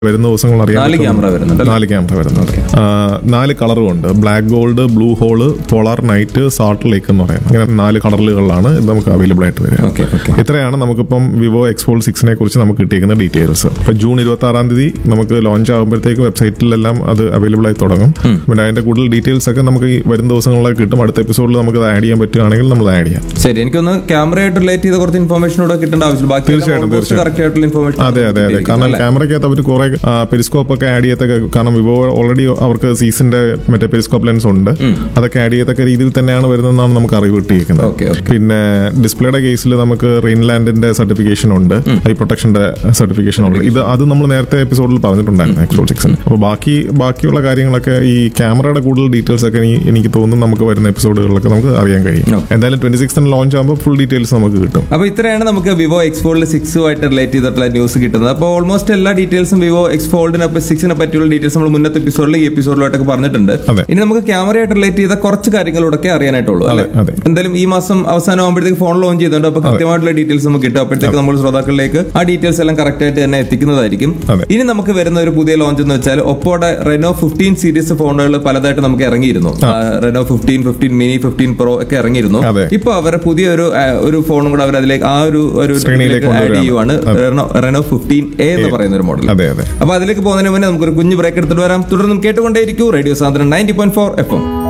വരുന്ന ദിവസങ്ങൾ അറിയാൻ നാല് പറ്റും. ക്യാമറ വരുന്നുണ്ട് നാല് ക്യാമറ വരുന്നുണ്ട് ആ, നാല് കളറും ഉണ്ട് black gold blue hole polar night salt lake എന്ന് പറയുന്നത് അങ്ങനെ നാല് കളറുകളിലാണ് ഇത് നമുക്ക് അവൈലബിൾ ആയിട്ട് വരിക ഓക്കെ ഓക്കെ ഇത്രയാണ് നമുക്കിപ്പം വിവോ എക്സ്പോൾ സിക്സിനെ കുറിച്ച് നമുക്ക് കിട്ടിയിരിക്കുന്ന ഡീറ്റെയിൽസ് ഇപ്പൊ ജൂൺ ഇരുപത്തി ആറാം തീയതി നമുക്ക് ലോഞ്ച് ആകുമ്പോഴത്തേക്ക് വെബ്സൈറ്റിലെല്ലാം അത് അവൈലബിൾ ആയി തുടങ്ങും പിന്നെ അതിന്റെ കൂടുതൽ ഡീറ്റെയിൽസ് ഒക്കെ നമുക്ക് ഈ വരും ദിവസങ്ങളിലൊക്കെ കിട്ടും അടുത്ത എപ്പിസോഡിൽ നമുക്ക് അത് ആഡ് ചെയ്യാൻ പറ്റുകയാണെങ്കിൽ നമ്മൾ ആഡ് ചെയ്യാം ശരി എനിക്കൊന്ന് ക്യാമറയായിട്ട് റിലേറ്റ് ചെയ്ത കുറച്ച് ഇൻഫർമേഷൻ കൂടെ കിട്ടേണ്ട ആവശ്യമില്ല ബാക്കി തീർച്ചയായിട്ടും, തീർച്ചയായും. കറക്റ്റ് ആയിട്ടുള്ള ഇൻഫർമേഷൻ അതെ അതെ അതെ കാരണം ക്യാമറയ്ക്കകത്ത് അവർ കുറെ പെരിസ്കോപ്പ് ഒക്കെ ആഡ് ചെയ്യത്തൊക്കെ കാരണം വിവോ ഓൾറെഡി അവർക്ക് സീസിന്റെ മറ്റേ പെരിസ്കോപ്പ് ലെൻസ് ഉണ്ട് അതൊക്കെ ആഡ് ചെയ്യത്തക്ക രീതിയിൽ തന്നെയാണ് വരുന്നതെന്നാണ് നമുക്ക് അറിവ് കിട്ടിയിരിക്കുന്നത് ഓക്കെ ഓക്കെ പിന്നെ ഡിസ്പ്ലേയുടെ കേസിൽ നമുക്ക് റെയിൻലാൻഡിന്റെ സർട്ടിഫിക്കേഷൻ ഉണ്ട് ഹൈ പ്രൊട്ടക്ഷന്റെ സർട്ടിഫിക്കേഷൻ ഉണ്ട് ഇത് അത് നമ്മൾ നേരത്തെ എപ്പിസോഡിൽ പറഞ്ഞിട്ടുണ്ടായിരുന്നു എക്സോ സിക്സിന് അപ്പോൾ ബാക്കി ബാക്കിയുള്ള കാര്യങ്ങളൊക്കെ ഈ ക്യാമറയുടെ കൂടുതൽ ഡീറ്റെയിൽസ് ഒക്കെ ഇനി- എനിക്ക് തോന്നുന്നു നമുക്ക് വരുന്ന എപ്പിസോഡുകളിലൊക്കെ നമുക്ക് അറിയാൻ കഴിയും Okay. എന്തായാലും ട്വന്റി സിക്സിന് ലോഞ്ച് ആകുമ്പോൾ ഫുൾ ഡീറ്റെയിൽസ് നമുക്ക് കിട്ടും അപ്പൊ ഇത്രയാണ് നമുക്ക് വിവോ എക്സ് ഫോൾഡ് സിക്സുമായിട്ട് റിലേറ്റ് ചെയ്തിട്ടുള്ള ന്യൂസ് കിട്ടുന്നത് അപ്പോൾ ഓൾമോസ്റ്റ് എല്ലാ ഡീറ്റെയിൽസും വിവോ എക്സ് ഫോൾഡിനെ സിക്സിനെ പറ്റിയുള്ള ഡീറ്റെയിൽസ് നമ്മൾ മുന്നത്തെ എപ്പിസോഡിൽ ഈ എപ്പിസോഡിലോട്ടൊക്കെ പറഞ്ഞിട്ടുണ്ട് അതെ. ഇനി നമുക്ക് ക്യാമറയായിട്ട് റിലേറ്റ് ചെയ്ത കുറച്ച് കാര്യങ്ങളോടൊക്കെ അറിയാനായിട്ടുള്ളൂ അല്ലേ അതെ. എന്തായാലും ഈ മാസം അവസാനം ആകുമ്പോഴത്തേക്ക് ഫോൺ ലോഞ്ച് ചെയ്തിട്ടുണ്ട് അപ്പൊ കൃത്യമായിട്ടുള്ള ഡീറ്റെയിൽസ് നമുക്ക് കിട്ടും അപ്പോഴത്തേക്ക് നമ്മൾ ശ്രോതാക്കളിലേക്ക് ആ ഡീറ്റെയിൽസ് എല്ലാം കറക്റ്റ് ആയിട്ട് തന്നെ എത്തിക്കുന്നതായിരിക്കും അതെ. ഇനി നമുക്ക് വരുന്ന ഒരു പുതിയ ലോഞ്ച് എന്ന് വെച്ചാൽ ഒപ്പോടെ റെനോ ഫിഫ്റ്റീൻ സീരീസ് ഫോണുകൾ പലതായിട്ട് നമുക്ക് ഇറങ്ങിയിരുന്നു Reno fifteen fifteen mini fifteen pro ഒക്കെ ഇറങ്ങിയിരുന്നു അതെ. ഇപ്പൊ അവരെ പുതിയ ഒരു ആ, ഒരു ഫോണും കൂടെ അവർ അതിലേക്ക് ആ ഒരു ഒരു ശ്രേണിയിലേക്ക് ആഡ് കൊണ്ടുവരികയാണ്. ചെയ്യുവാണ് റെനോ റെനോ ഫിഫ്റ്റീൻ എ എന്ന് പറയുന്ന ഒരു മോഡൽ അതെ അതെ അപ്പൊ അതിലേക്ക് പോകുന്നതിന് മുന്നേ നമുക്കൊരു കുഞ്ഞു ബ്രേക്ക് എടുത്തിട്ട് വരാം തുടർന്നും കേട്ടുകൊണ്ടേയിരിക്കൂ റേഡിയോ സാന്ദ്രൻ ninety point four F M